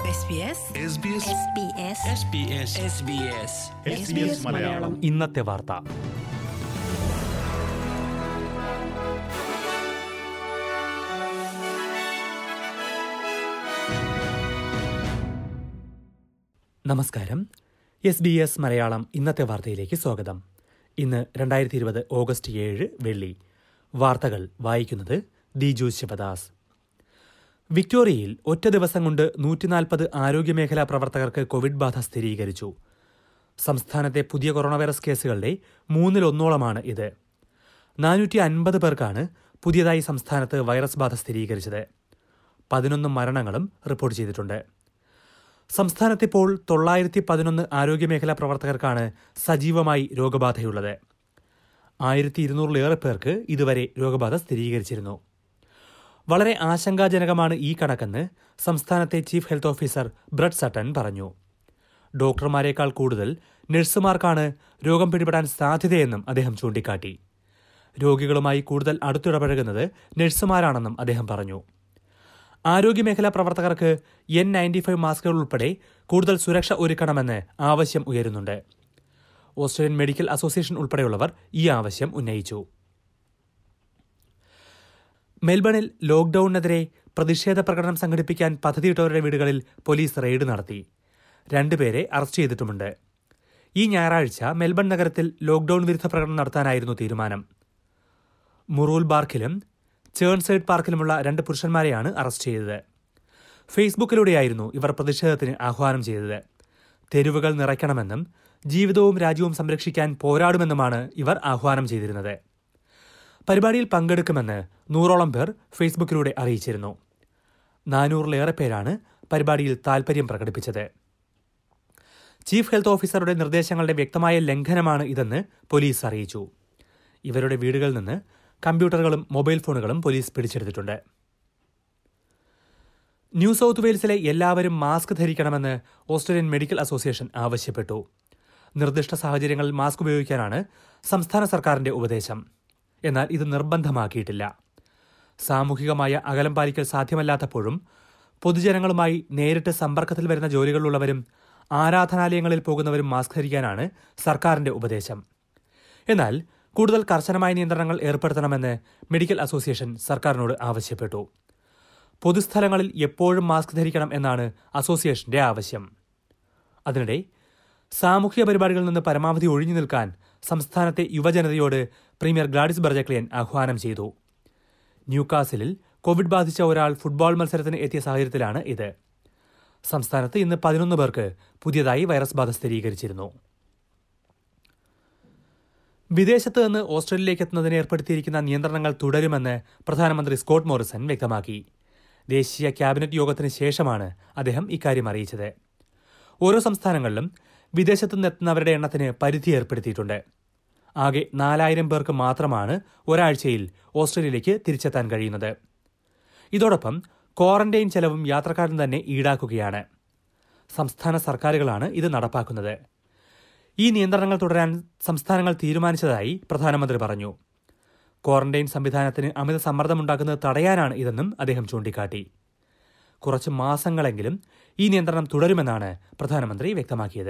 SBS SBS Malayalam ഇന്നത്തെ വാർത്ത നമസ്കാരം എസ് ബി എസ് മലയാളം ഇന്നത്തെ വാർത്തയിലേക്ക് സ്വാഗതം ഇന്ന് രണ്ടായിരത്തി ഇരുപത് ഓഗസ്റ്റ് ഏഴ് വെള്ളി വാർത്തകൾ വായിക്കുന്നത് ദിജു ശിവദാസ് വിക്ടോറിയയിൽ ഒറ്റ ദിവസം കൊണ്ട് നൂറ്റിനാൽപ്പത് ആരോഗ്യമേഖലാ പ്രവർത്തകർക്ക് കോവിഡ് ബാധ സ്ഥിരീകരിച്ചു സംസ്ഥാനത്തെ പുതിയ കൊറോണ വൈറസ് കേസുകളുടെ മൂന്നിലൊന്നോളമാണ് ഇത് നാനൂറ്റി അൻപത് പേർക്കാണ് പുതിയതായി സംസ്ഥാനത്ത് വൈറസ് ബാധ സ്ഥിരീകരിച്ചത് പതിനൊന്ന് മരണങ്ങളും റിപ്പോർട്ട് ചെയ്തിട്ടുണ്ട് സംസ്ഥാനത്തിപ്പോൾ തൊള്ളായിരത്തി പതിനൊന്ന് ആരോഗ്യമേഖലാ പ്രവർത്തകർക്കാണ് സജീവമായി രോഗബാധയുള്ളത് ആയിരത്തി ഇരുന്നൂറിലേറെ പേർക്ക് ഇതുവരെ രോഗബാധ സ്ഥിരീകരിച്ചിരുന്നു വളരെ ആശങ്കാജനകമാണ് ഈ കണക്കെന്ന് സംസ്ഥാനത്തെ chief health officer Brad Sutton പറഞ്ഞു ഡോക്ടർമാരെക്കാൾ കൂടുതൽ നഴ്സുമാർക്കാണ് രോഗം പിടിപെടാൻ സാധ്യതയെന്നും അദ്ദേഹം ചൂണ്ടിക്കാട്ടി രോഗികളുമായി കൂടുതൽ അടുത്തിടപഴകുന്നത് നഴ്സുമാരാണെന്നും അദ്ദേഹം പറഞ്ഞു ആരോഗ്യമേഖലാ പ്രവർത്തകർക്ക് എൻ നയൻറ്റി ഫൈവ് മാസ്കുകൾ ഉൾപ്പെടെ കൂടുതൽ സുരക്ഷ ഒരുക്കണമെന്ന് ആവശ്യം ഉയരുന്നുണ്ട് ഓസ്ട്രേലിയൻ മെഡിക്കൽ അസോസിയേഷൻ ഉൾപ്പെടെയുള്ളവർ ഈ ആവശ്യം ഉന്നയിച്ചു മെൽബണിൽ ലോക്ഡൌണിനെതിരെ പ്രതിഷേധ പ്രകടനം സംഘടിപ്പിക്കാൻ പദ്ധതിയിട്ടവരുടെ വീടുകളിൽ പോലീസ് റെയ്ഡ് നടത്തി രണ്ടുപേരെ അറസ്റ്റ് ചെയ്തിട്ടുമുണ്ട് ഈ ഞായറാഴ്ച മെൽബൺ നഗരത്തിൽ ലോക്ഡൌൺ വിരുദ്ധ പ്രകടനം നടത്താനായിരുന്നു തീരുമാനം മുറൂൽ ബാർക്കിലും ചേൺസൈഡ് പാർക്കിലുമുള്ള രണ്ട് പുരുഷന്മാരെയാണ് അറസ്റ്റ് ചെയ്തത് ഫേസ്ബുക്കിലൂടെയായിരുന്നു ഇവർ പ്രതിഷേധത്തിന് ആഹ്വാനം ചെയ്തത് തെരുവുകൾ നിറയ്ക്കണമെന്നും ജീവിതവും രാജ്യവും സംരക്ഷിക്കാൻ പോരാടുമെന്നുമാണ് ഇവർ ആഹ്വാനം ചെയ്തിരുന്നത് പരിപാടിയിൽ പങ്കെടുക്കുമെന്ന് നൂറോളം പേർ ഫേസ്ബുക്കിലൂടെ അറിയിച്ചിരുന്നു നാനൂറിലേറെ പേരാണ് പരിപാടിയിൽ താൽപര്യം പ്രകടിപ്പിച്ചത് ചീഫ് ഹെൽത്ത് ഓഫീസറുടെ നിർദ്ദേശങ്ങളുടെ വ്യക്തമായ ലംഘനമാണ് ഇതെന്ന് പോലീസ് അറിയിച്ചു ഇവരുടെ വീടുകളിൽ നിന്ന് കമ്പ്യൂട്ടറുകളും മൊബൈൽ ഫോണുകളും പോലീസ് പിടിച്ചെടുത്തിട്ടുണ്ട് ന്യൂ സൗത്ത് വെയിൽസിലെ എല്ലാവരും മാസ്ക് ധരിക്കണമെന്ന് ഓസ്ട്രേലിയൻ മെഡിക്കൽ അസോസിയേഷൻ ആവശ്യപ്പെട്ടു നിർദ്ദിഷ്ട സാഹചര്യങ്ങളിൽ മാസ്ക് ഉപയോഗിക്കാനാണ് സംസ്ഥാന സർക്കാരിന്റെ ഉപദേശം എന്നാൽ ഇത് നിർബന്ധമാക്കിയിട്ടില്ല സാമൂഹികമായ അകലം പാലിക്കൽ സാധ്യമല്ലാത്തപ്പോഴും പൊതുജനങ്ങളുമായി നേരിട്ട് സമ്പർക്കത്തിൽ വരുന്ന ജോലികളിലുള്ളവരും ആരാധനാലയങ്ങളിൽ പോകുന്നവരും മാസ്ക് ധരിക്കാനാണ് സർക്കാരിന്റെ ഉപദേശം എന്നാൽ കൂടുതൽ കർശനമായ നിയന്ത്രണങ്ങൾ ഏർപ്പെടുത്തണമെന്ന് മെഡിക്കൽ അസോസിയേഷൻ സർക്കാരിനോട് ആവശ്യപ്പെട്ടു പൊതുസ്ഥലങ്ങളിൽ എപ്പോഴും മാസ്ക് ധരിക്കണം എന്നാണ് അസോസിയേഷന്റെ ആവശ്യം അതിനിടെ സാമൂഹിക പരിപാടികളിൽ നിന്ന് പരമാവധി ഒഴിഞ്ഞു നിൽക്കാൻ സംസ്ഥാനത്തെ യുവജനതയോട് പ്രീമിയർ ഗ്ലാഡിസ് ബർജക്ലിയൻ ആഹ്വാനം ചെയ്തു ന്യൂകാസിലിൽ കോവിഡ് ബാധിച്ച ഒരാൾ ഫുട്ബോൾ മത്സരത്തിന് എത്തിയ സാഹചര്യത്തിലാണ് ഇത് സംസ്ഥാനത്ത് ഇന്ന് പതിനൊന്ന് പേർക്ക് പുതിയതായി വൈറസ് ബാധ സ്ഥിരീകരിച്ചിരുന്നു വിദേശത്ത് നിന്ന് ഓസ്ട്രേലിയയിലേക്ക് എത്തുന്നതിന് ഏർപ്പെടുത്തിയിരിക്കുന്ന നിയന്ത്രണങ്ങൾ തുടരുമെന്ന് പ്രധാനമന്ത്രി സ്കോട്ട് മോറിസൺ വ്യക്തമാക്കി ദേശീയ ക്യാബിനറ്റ് യോഗത്തിന് ശേഷമാണ് അദ്ദേഹം ഇക്കാര്യം അറിയിച്ചത് ഓരോ സംസ്ഥാനങ്ങളിലും വിദേശത്തു നിന്നെത്തുന്നവരുടെ എണ്ണത്തിന് പരിധി ഏർപ്പെടുത്തിയിട്ടുണ്ട് ആകെ നാലായിരം പേർക്ക് മാത്രമാണ് ഒരാഴ്ചയിൽ ഓസ്ട്രേലിയയിലേക്ക് തിരിച്ചെത്താൻ കഴിയുന്നത് ഇതോടൊപ്പം ക്വാറന്റൈൻ ചെലവും യാത്രക്കാരൻ തന്നെ ഈടാക്കുകയാണ് സംസ്ഥാന സർക്കാരുകളാണ് ഇത് നടപ്പാക്കുന്നത് ഈ നിയന്ത്രണങ്ങൾ തുടരാൻ സംസ്ഥാനങ്ങൾ തീരുമാനിച്ചതായി പ്രധാനമന്ത്രി പറഞ്ഞു ക്വാറന്റൈൻ സംവിധാനത്തിന് അമിത സമ്മർദ്ദമുണ്ടാക്കുന്നത് തടയാനാണ് ഇതെന്നും അദ്ദേഹം ചൂണ്ടിക്കാട്ടി കുറച്ച് മാസങ്ങളെങ്കിലും ഈ നിയന്ത്രണം തുടരുമെന്നാണ് പ്രധാനമന്ത്രി വ്യക്തമാക്കിയത്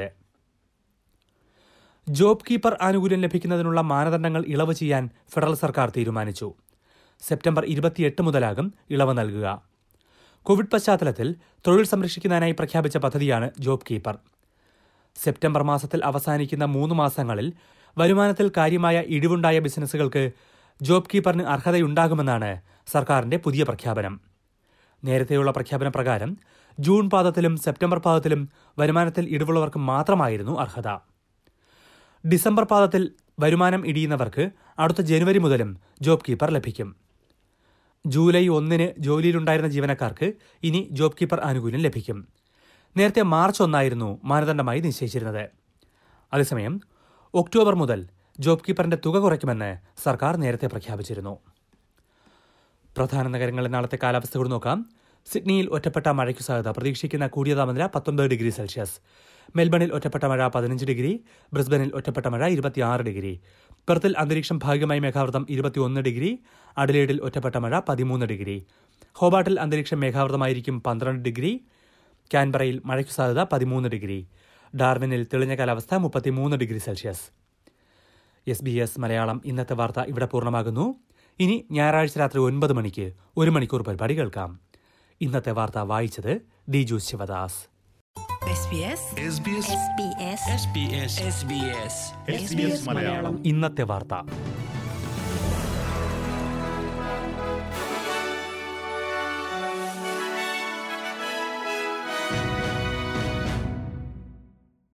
ജോബ് കീപ്പർ ആനുകൂല്യം ലഭിക്കുന്നതിനുള്ള മാനദണ്ഡങ്ങൾ ഇളവ് ചെയ്യാൻ ഫെഡറൽ സർക്കാർ തീരുമാനിച്ചു സെപ്റ്റംബർ ഇരുപത്തിയെട്ട് മുതലാകും ഇളവ് നൽകുക കോവിഡ് പശ്ചാത്തലത്തിൽ തൊഴിൽ സംരക്ഷിക്കുന്നതിനായി പ്രഖ്യാപിച്ച പദ്ധതിയാണ് ജോബ് കീപ്പർ സെപ്റ്റംബർ മാസത്തിൽ അവസാനിക്കുന്ന മൂന്ന് മാസങ്ങളിൽ വരുമാനത്തിൽ കാര്യമായ ഇടിവുണ്ടായ ബിസിനസ്സുകൾക്ക് ജോബ് കീപ്പറിന് അർഹതയുണ്ടാകുമെന്നാണ് സർക്കാരിന്റെ പുതിയ പ്രഖ്യാപനം നേരത്തെയുള്ള പ്രഖ്യാപന പ്രകാരം ജൂൺ പാദത്തിലും സെപ്റ്റംബർ പാദത്തിലും വരുമാനത്തിൽ ഇടിവുള്ളവർക്ക് മാത്രമായിരുന്നു അർഹത ഡിസംബർ പാദത്തിൽ വരുമാനം ഇടിയുന്നവർക്ക് അടുത്ത ജനുവരി മുതലും ജോബ് കീപ്പർ ലഭിക്കും ജൂലൈ ഒന്നിന് ജോലിയിലുണ്ടായിരുന്ന ജീവനക്കാർക്ക് ഇനി ജോബ് കീപ്പർ ആനുകൂല്യം ലഭിക്കും നേരത്തെ മാർച്ച് ഒന്നായിരുന്നു മാനദണ്ഡമായി നിശ്ചയിച്ചിരുന്നത് അതേസമയം ഒക്ടോബർ മുതൽ ജോബ് കീപ്പറിന്റെ തുക കുറയ്ക്കുമെന്ന് സർക്കാർ നേരത്തെ പ്രഖ്യാപിച്ചിരുന്നു പ്രധാന നഗരങ്ങളിൽ നാളത്തെ കാലാവസ്ഥ കൂടി നോക്കാം സിഡ്നിയിൽ ഒറ്റപ്പെട്ട മഴയ്ക്കു സാധ്യത പ്രതീക്ഷിക്കുന്ന കൂടിയ താപനില പത്തൊൻപത് ഡിഗ്രി സെൽഷ്യസ് മെൽബണിൽ ഒറ്റപ്പെട്ട മഴ പതിനഞ്ച് ഡിഗ്രി ബ്രിസ്ബനിൽ ഒറ്റപ്പെട്ട മഴ ഇരുപത്തിയാറ് ഡിഗ്രി പെർത്തിൽ അന്തരീക്ഷം ഭാഗികമായി മേഘാവൃതം ഇരുപത്തിയൊന്ന് ഡിഗ്രി അഡലേഡിൽ ഒറ്റപ്പെട്ട മഴ പതിമൂന്ന് ഡിഗ്രി ഹോബാട്ടിൽ അന്തരീക്ഷം മേഘാവൃതമായിരിക്കും പന്ത്രണ്ട് ഡിഗ്രി കാൻബറയിൽ മഴയ്ക്കു സാധ്യത പതിമൂന്ന് ഡിഗ്രി ഡാർവിനിൽ തെളിഞ്ഞ കാലാവസ്ഥ മുപ്പത്തിമൂന്ന് degree Celsius S B S Malayalam ഇന്നത്തെ വാർത്ത ഇവിടെ പൂർണ്ണമാകുന്നു ഇനി ഞായറാഴ്ച രാത്രി ഒൻപത് മണിക്ക് ഒരു മണിക്കൂർ പരിപാടി കേൾക്കാം ഇന്നത്തെ വാർത്ത വായിച്ചത് Diju Sivadas SBS SBS SBS SBS SBS SBS Malayalam ഇന്നത്തെ വാർത്ത